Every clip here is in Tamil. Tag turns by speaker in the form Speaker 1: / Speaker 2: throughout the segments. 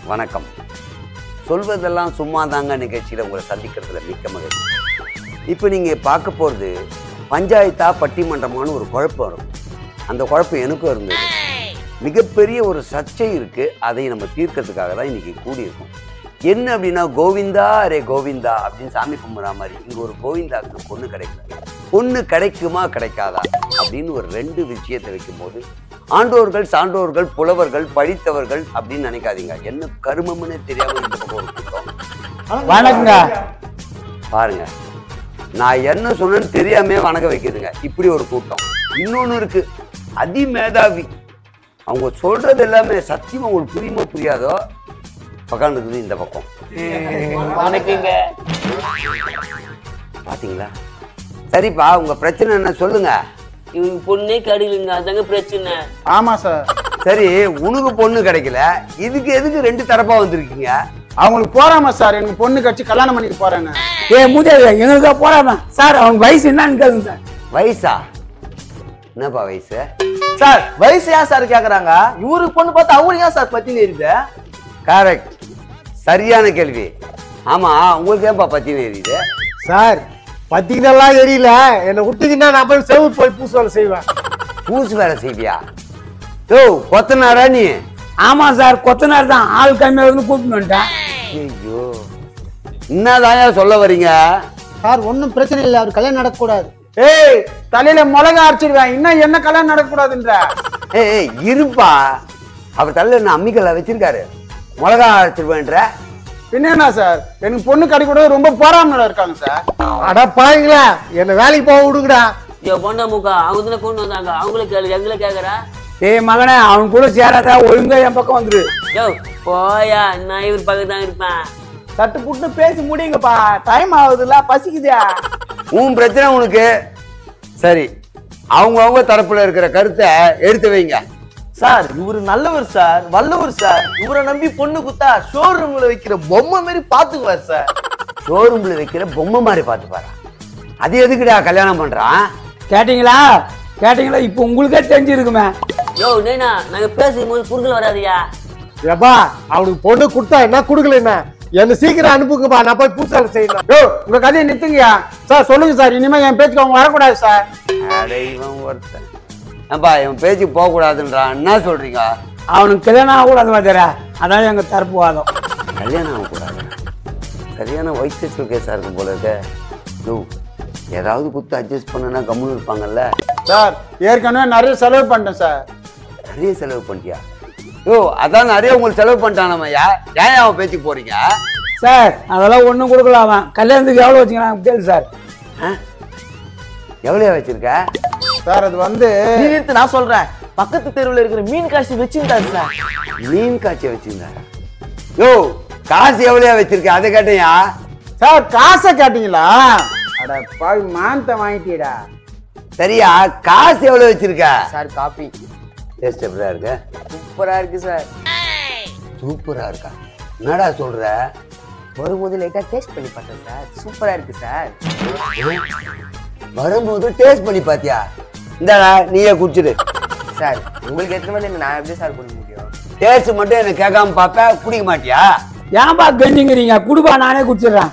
Speaker 1: வணக்கம் சொல்வதெல்லாம் சும்மா தாங்க நிகழ்ச்சியில் உங்களை சந்திக்கிறதுல மிக்க மகிழ்ச்சி இப்போ நீங்கள் பார்க்க போகிறது பஞ்சாயத்தா பட்டிமன்றமானு ஒரு குழப்பம் இருக்கும் அந்த குழப்பம் எனக்கும் இருந்தது மிகப்பெரிய ஒரு சர்ச்சை இருக்குது அதை நம்ம தீர்க்கறதுக்காக தான் இன்றைக்கி கூடியிருக்கோம் என்ன அப்படின்னா கோவிந்தா அரே கோவிந்தா அப்படின்னு சாமி கும்பிட்ற மாதிரி இங்கே ஒரு கோவிந்தாவுக்கு பொண்ணு கிடைக்கல பொண்ணு கிடைக்குமா கிடைக்காதா அப்படின்னு ஒரு ரெண்டு விஷயத்தை வைக்கும்போது ஆண்டோர்கள் சான்றோர்கள் புலவர்கள் படித்தவர்கள் அப்படின்னு நினைக்காதீங்க என்ன கருமம்னு தெரியாம இந்த பக்கம் ஒரு கூட்டம்
Speaker 2: வணக்கங்க
Speaker 1: பாருங்க நான் என்ன சொன்னேன்னு தெரியாமே வணங்க வைக்குதுங்க இப்படி ஒரு கூட்டம் இன்னொன்று இருக்கு அதிமேதாவி அவங்க சொல்றது எல்லாமே சத்தியமா உங்களுக்கு புரியுமோ புரியாதோ உக்காந்துக்குது இந்த பக்கம்
Speaker 2: வணக்கங்க
Speaker 1: பாத்தீங்களா சரிப்பா உங்க பிரச்சனை என்ன சொல்லுங்க
Speaker 3: இவனுக்கு பொண்ணே கிடைக்கலங்க அதாங்க பிரச்சனை
Speaker 2: ஆமா சார்
Speaker 1: சரி உனக்கு பொண்ணு கிடைக்கல இதுக்கு எதுக்கு ரெண்டு தரப்பா வந்திருக்கீங்க
Speaker 2: அவங்களுக்கு போறாம சார் எனக்கு பொண்ணு கட்சி கல்யாணம் பண்ணிக்க போறேன்னு
Speaker 4: ஏ மூதேவி எங்களுக்கா போறாம சார் அவன் வயசு என்னன்னு கேளுங்க சார்
Speaker 1: வயசா என்னப்பா வயசு
Speaker 5: சார் வயசு ஏன் சார் கேக்குறாங்க இவருக்கு பொண்ணு பார்த்து அவங்களுக்கு ஏன் சார் பத்தி இருக்குது
Speaker 1: கரெக்ட் சரியான கேள்வி ஆமா உங்களுக்கு ஏன்பா பத்தின எரியுது
Speaker 6: சார் பத்திக்கெல்லாம் எரியல என்னை விட்டுக்கிட்டா நான் போய் செவு போய் பூசு வேலை செய்வேன்
Speaker 1: பூசு வேலை செய்வியா ஓ கொத்தனாரா நீ
Speaker 4: ஆமா சார் கொத்தனார் தான் ஆள் கம்மியா இருந்து கூப்பிட்டு வந்துட்டேன்
Speaker 1: ஐயோ என்னதாயா சொல்ல வர்றீங்க
Speaker 6: சார் ஒன்றும் பிரச்சனை இல்லை அவர் கல்யாணம் நடக்கக்கூடாது
Speaker 2: ஏய் தலையில மிளகா அரைச்சிடுவேன் இன்னும் என்ன கல்யாணம் நடக்கக்கூடாதுன்ற
Speaker 1: ஏய் ஏய், இருப்பா அவர் தள்ள என்ன அம்மிக்கல்ல வச்சிருக்காரு மிளகா அரைச்சிருவேன்ற
Speaker 2: பின்ன என்ன சார் எனக்கு பொண்ணு கிடைக்கூடாது ரொம்ப போறாமல இருக்காங்க சார்
Speaker 6: அட பாருங்களா என்னை வேலைக்கு போக விடுங்கடா
Speaker 3: ஐயோ பொண்டா முக்கா அவங்க தானே கொண்டு வந்தாங்க அவங்களே கேளு எங்களை கேக்குறா
Speaker 4: ஏய் மகனே அவன் கூட சேராத ஒழுங்கா என் பக்கம் வந்துரு
Speaker 3: யோ போயா நான் இவர் பக்கத்து தான் இருப்பேன்
Speaker 5: சட்டு புட்டு பேசி முடியுங்கப்பா டைம் ஆகுதுல்ல பசிக்குதா
Speaker 1: உன் பிரச்சனை உனக்கு சரி அவங்கவங்க தரப்புல இருக்கிற கருத்தை எடுத்து வைங்க
Speaker 5: சார் இவரு நல்லவர் சார் வல்லவர் சார் இவரை நம்பி பொண்ணு குத்தா ஷோரூம்ல வைக்கிற பொம்மை மாதிரி பாத்துக்குவார் சார்
Speaker 1: ஷோரூம்ல வைக்கிற பொம்மை மாதிரி பார்த்து பாரு அது எதுக்குடா கல்யாணம் பண்றான்
Speaker 4: கேட்டீங்களா கேட்டீங்களா இப்போ உங்களுக்கே தெரிஞ்சிருக்குமே
Speaker 3: யோ நைனா நாங்க பேசும்போது குறுக்கல வராதியா
Speaker 6: ஏப்பா அவனுக்கு பொண்ணு கொடுத்தா என்ன கொடுக்கல என்ன என்னை சீக்கிரம் அனுப்புங்கப்பா நான் போய் பூசு வேலை செய்யணும்
Speaker 2: யோ உங்க கதையை நிறுத்துங்கயா சார் சொல்லுங்க சார் இனிமே என் பேச்சுக்கு அவங்க வரக்கூடாது சார்
Speaker 1: அட இவன் ஒருத்தன் ஏன்பா இவன் பேச்சு போக கூடாதுன்றான் என்ன சொல்றீங்க
Speaker 4: அவனுக்கு கல்யாணம் ஆகக்கூடாது வாத்தியாரா அதான் எங்க தரப்பு வாதம்
Speaker 1: கல்யாணம் ஆகக்கூடாது சரியான வயிற்று கேஸா இருக்கும் போல இருக்க யோ ஏதாவது குத்து அட்ஜஸ்ட் பண்ணனா கம்முன்னு இருப்பாங்கல்ல
Speaker 2: சார் ஏற்கனவே நிறைய செலவு பண்ணிட்டேன் சார்
Speaker 1: நிறைய செலவு பண்ணிட்டியா யோ அதான் நிறைய உங்களுக்கு செலவு பண்ணிட்டானம்மையா ஏன் அவன் பேச்சுக்கு போறீங்க
Speaker 4: சார் அதெல்லாம் ஒண்ணும் கொடுக்கல அவன் கல்யாணத்துக்கு எவ்வளவு வச்சுக்கிறான் கேளு சார்
Speaker 1: ஆ? எவ்வளோ வச்சிருக்க
Speaker 2: சார் அது வந்து
Speaker 5: நீ நிறுத்து நான் சொல்றேன் பக்கத்து தெருவுல இருக்கிற மீன் காட்சி வச்சிருந்தாரு சார்
Speaker 1: மீன் காய்ச்சி வச்சிருந்தாரா யோ காசு எவ்வளோ வச்சிருக்க அதை கேட்டையா
Speaker 2: சார் காசை கேட்டீங்களா அட பாவி மானத்தை வாங்கிட்டீடா
Speaker 1: சரியா காசு எவ்வளோ வச்சிருக்க
Speaker 5: சார் காப்பி
Speaker 1: டேஸ்ட் எப்படியா இருக்கு
Speaker 5: சூப்பரா இருக்கு சார்
Speaker 1: சூப்பரா இருக்கா என்னடா சொல்ற
Speaker 5: வரும்போது லைட்டா டேஸ்ட் பண்ணி பார்த்தேன் சார் சூப்பரா இருக்கு சார்
Speaker 1: வரும்போது டேஸ்ட் பண்ணி பாத்தியா இந்தாடா நீயே குடிச்சிடு
Speaker 5: சார் உங்களுக்கு எத்தனை மணி நான் எப்படி சார் குடிக்க முடியும்
Speaker 1: டேஸ்ட் மட்டும் எனக்கு கேட்காம பார்ப்ப குடிக்க மாட்டியா
Speaker 4: ஏன்பா கஞ்சிங்கிறீங்க குடுப்பா நானே குடிச்சிடுறேன்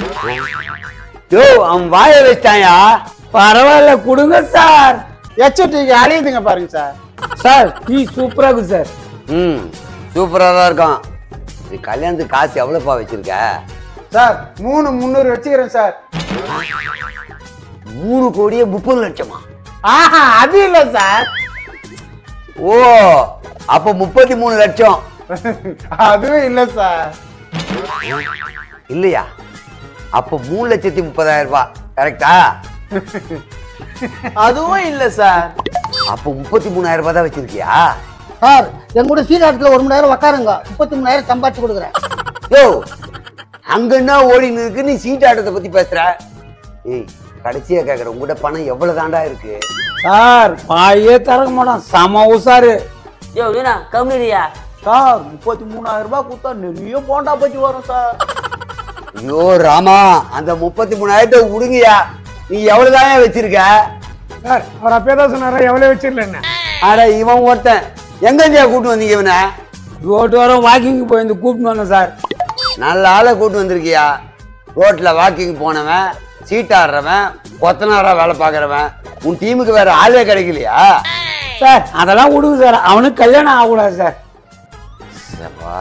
Speaker 1: யோ அவன் வாய வச்சிட்டாயா
Speaker 4: பரவாயில்ல கொடுங்க சார்
Speaker 2: எச்சட்டிக்கு அழியுதுங்க பாருங்க சார்
Speaker 4: சார் டீ சூப்பரா இருக்கு சார்
Speaker 1: ம் சூப்பரா தான் இருக்கான் இது கல்யாணத்துக்கு காசு எவ்வளோப்பா வச்சிருக்க
Speaker 2: சார் மூணு முந்நூறு வச்சுக்கிறேன் சார்
Speaker 1: மூணு கோடியே முப்பது லட்சமா
Speaker 2: ஆஹா அது இல்லை சார்
Speaker 1: ஓ அப்ப முப்பத்தி மூணு லட்சம்
Speaker 2: அதுவும் இல்லை சார்
Speaker 1: இல்லையா அப்ப மூணு லட்சத்தி முப்பதாயிரம் ரூபாய் கரெக்டா
Speaker 5: அதுவும் இல்ல சார்
Speaker 1: அப்ப முப்பத்தி மூணாயிரம் ரூபாய் தான் வச்சிருக்கியா
Speaker 6: சார் என் கூட சீராட்டில் ஒரு மணி நேரம் உக்காருங்க முப்பத்தி மூணாயிரம் சம்பாதிச்சு கொடுக்குறேன்
Speaker 1: யோ அங்கன்னா ஓடின்னு இருக்கு நீ சீட் ஆட்டத்தை பத்தி பேசுற ஏய் கடைசியா கேக்குற உங்ககிட்ட பணம் எவ்வளவு தாண்டா இருக்கு
Speaker 4: சார் பாயே திறக்க மாட்டான் செம உசாரு
Speaker 3: யோ நைனா கம்மிடியா
Speaker 5: சார் முப்பத்தி மூணாயிரம் ரூபாய் கொடுத்தா நிறைய போண்டா பஜ்ஜி வரும் சார்
Speaker 1: ஐயோ ராமா அந்த முப்பத்தி மூணாயிரத்தை விடுங்கயா நீ எவ்வளவுதான் வச்சிருக்க
Speaker 6: சார் அவர் அப்பயே தான் சொன்னாரா எவ்வளோ வச்சிடல என்ன
Speaker 1: அட இவன் ஒருத்தன் எங்க கூட்டு வந்தீங்க இவனை
Speaker 4: ரோட்டு வாரம் வாக்கிங் போயிருந்து கூப்பிட்டு வந்தேன் சார்
Speaker 1: நல்ல ஆளை கூட்டு வந்திருக்கியா ரோட்ல வாக்கிங் போனவன் சீட்டாடுறவன் கொத்தனாரா வேலை பார்க்குறவன் உன் டீமுக்கு வேற ஆளே கிடைக்கலையா
Speaker 4: சார் அதெல்லாம் விடுங்க சார் அவனுக்கு கல்யாணம் ஆகக்கூடாது சார்
Speaker 1: சப்பா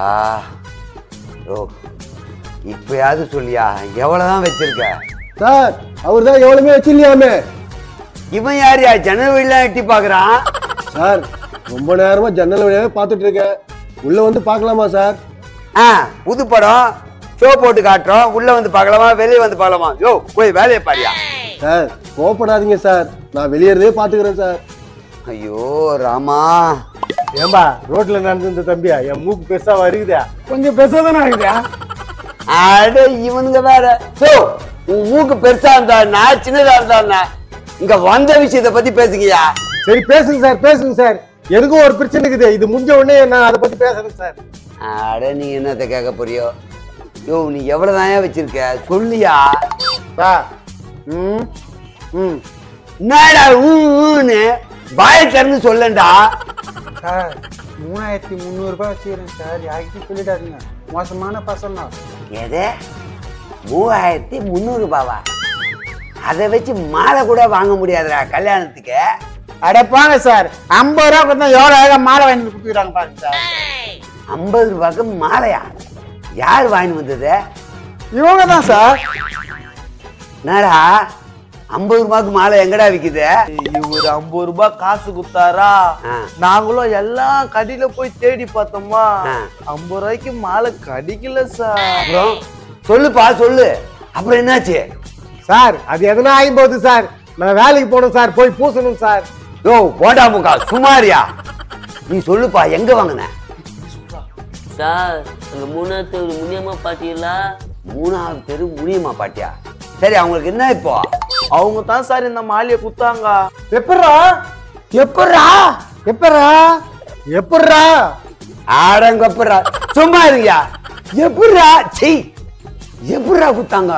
Speaker 1: ஓ இப்பயாவது சொல்லியா எவ்வளவுதான் வச்சிருக்க
Speaker 6: சார் அவர் தான் எவ்வளவுமே வச்சிருலையாமே
Speaker 1: இவன் யாரியா ஜன்னல் வழிலாம் எட்டி பார்க்கறான்
Speaker 6: சார் ரொம்ப நேரமா ஜன்னல் வழியாவே பார்த்துட்டு இருக்கேன் உள்ள வந்து பார்க்கலாமா சார்
Speaker 1: ஆ புது படம் ஷோ போட்டு காட்டுறோம் உள்ள வந்து பார்க்கலாமா வெளியே வந்து பார்க்கலாமா யோ போய் வேலையை பாரியா
Speaker 6: சார் கோவப்படாதீங்க சார் நான் வெளியேறதே பார்த்துக்கிறேன் சார்
Speaker 1: ஐயோ ராமா
Speaker 6: ஏம்பா ரோட்ல நடந்த தம்பியா என் மூக்கு பெருசா வருகுதா
Speaker 4: கொஞ்சம் பெருசாக தானே இருக்குதா
Speaker 1: அட இவனுங்க வேற சோ உன் மூக்கு பெருசா இருந்தா நான் சின்னதா இருந்தா இங்க வந்த விஷயத்தை பத்தி பேசுங்கயா
Speaker 6: சரி பேசுங்க சார் பேசுங்க சார் எனக்கும் ஒரு பிரச்சனை இருக்குது இது முடிஞ்ச உடனே நான் அதை பத்தி பேசுறேன் சார்
Speaker 1: அட நீ என்னத்த கேட்க போறியோ யோ நீ எவ்வளவுதான் வச்சிருக்க சொல்லியா
Speaker 6: சார் ம் ம்
Speaker 1: என்னடா ஊன்னு பாய திறந்து சொல்லண்டா
Speaker 2: சார் மூணாயிரத்தி முந்நூறுபா வச்சுக்கிறேன் சார் யார்கிட்டயும் சொல்லிடாதீங்க மோசமான பசங்க
Speaker 1: எது மூவாயிரத்தி முந்நூறு ரூபாவா அதை வச்சு மாலை கூட வாங்க முடியாதுடா கல்யாணத்துக்கு
Speaker 2: அடைப்பாங்க சார் ஐம்பது ரூபா கொடுத்தா எவ்வளோ அழகா மாலை வாங்கி கொடுத்துக்கிறாங்க பாருங்க சார்
Speaker 1: ஐம்பது ரூபாய்க்கு மாலையா யார் வாங்கிட்டு வந்தது
Speaker 2: இவங்க தான் சார்
Speaker 1: என்னடா ஐம்பது ரூபாய்க்கு மாலை எங்கடா விக்குது
Speaker 5: இவர் ஐம்பது ரூபாய் காசு கொடுத்தாரா
Speaker 1: ஆ.
Speaker 5: நாங்களும் எல்லாம் கடையில போய் தேடி பார்த்தோமா
Speaker 1: ஆ.
Speaker 5: ஐம்பது ரூபாய்க்கு மாலை கிடைக்கல சார்
Speaker 1: அப்புறம் சொல்லுப்பா சொல்லு அப்புறம் என்னாச்சு
Speaker 6: சார் அது எதனா ஆகி போகுது சார் நான் வேலைக்கு போகணும் சார் போய் பூசணும் சார்
Speaker 1: யோ போடா முக்கா சுமாரியா நீ சொல்லுப்பா எங்க வாங்கின
Speaker 3: சார் அங்க மூணாவது ஒரு முனியம்மா பாட்டியெல்லாம்
Speaker 1: மூணாவது தெரு முடியுமா பாட்டியா சரி அவங்களுக்கு என்ன இப்போ
Speaker 5: அவங்க தான் சார் இந்த மாலையை குத்தாங்க
Speaker 6: எப்பட்றா
Speaker 1: எப்படா
Speaker 6: எப்பட்றா எப்பட்றா
Speaker 1: ஆடங்கப்படா சும்மா இருங்கயா எப்படிடா சீ எப்படிடா குத்தாங்க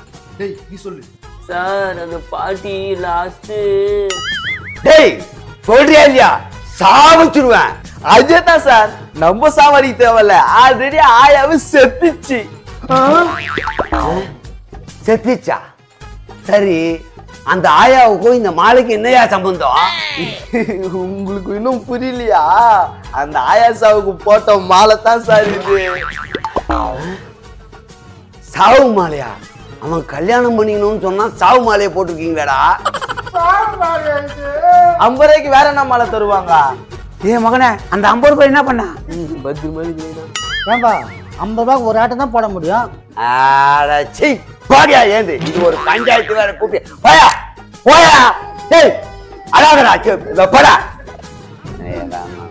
Speaker 3: சார் அந்த பாட்டி லாஸ்ட்
Speaker 1: டேய் சொல்றியா இல்லையா சாவச்சிருவேன்
Speaker 5: அதே தான் சார் நம்ம சாவடி தேவையில்ல ஆல்ரெடி ஆயாவே செத்துச்சு
Speaker 1: செத்துச்சா சரி அந்த ஆயாவுக்கும் இந்த மாலைக்கு என்னையா சம்பந்தம்
Speaker 5: உங்களுக்கு இன்னும் புரியலையா அந்த ஆயா சாவுக்கு போட்ட மாலை தான் சார் இது
Speaker 1: சாவு மாலையா அவன் கல்யாணம் பண்ணிக்கணும்னு சொன்னா சாவு மாலையை போட்டிருக்கீங்களாடா
Speaker 5: ஐம்பது ரூபாய்க்கு வேற என்ன மாலை தருவாங்க
Speaker 4: ஏ மகனே அந்த ஐம்பது ரூபாய் என்ன பண்ணா
Speaker 3: பத்திரமா இருக்குதுடா.
Speaker 2: ஏன்பா ஐம்பது ரூபாய்க்கு ஒரு ஆட்டம் தான் போட முடியும்
Speaker 1: ஆட சீ பாடியா ஏந்து இது ஒரு பஞ்சாயத்து வேற கூப்பிட்டு போயா போயா டேய் அழாதடா சே, இதோ போடா ஏய், ராமா.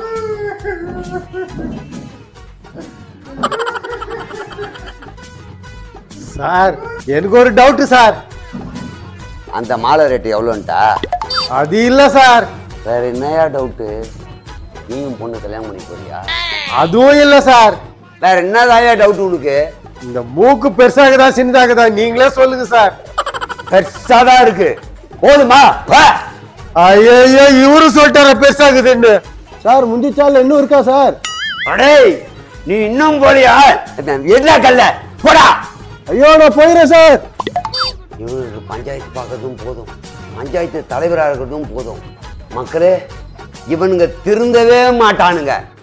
Speaker 6: சார் எனக்கு ஒரு டவுட் சார்
Speaker 1: அந்த மாலை ரேட்டு எவ்வளோன்ட்டா
Speaker 6: அது இல்ல சார்
Speaker 1: வேற என்னையா டவுட்டு நீயும் பொண்ணு கல்யாணம் பண்ணி போறியா
Speaker 6: அதுவும் இல்ல சார்
Speaker 1: வேற என்னதாயா டவுட் உனக்கு
Speaker 6: இந்த மூக்கு பெருசாகுதா சின்னதாகுதா நீங்களே சொல்லுங்க சார்
Speaker 1: பெருசாதான் இருக்கு போதுமா வா
Speaker 6: ஐயோ இவரு சொல்லிட்டார பெருசாகுதுன்னு சார் முந்திச்சால இன்னும் இருக்கா சார்
Speaker 1: அடேய் நீ இன்னும் போலியா என்ன கல்ல போடா
Speaker 6: ஐயோ நான் போயிடுறேன் சார்
Speaker 1: இவனுக்கு பஞ்சாயத்து பார்க்கறதும் போதும் பஞ்சாயத்து தலைவராக இருக்கிறதும் போதும் மக்களே இவனுங்க திருந்தவே மாட்டானுங்க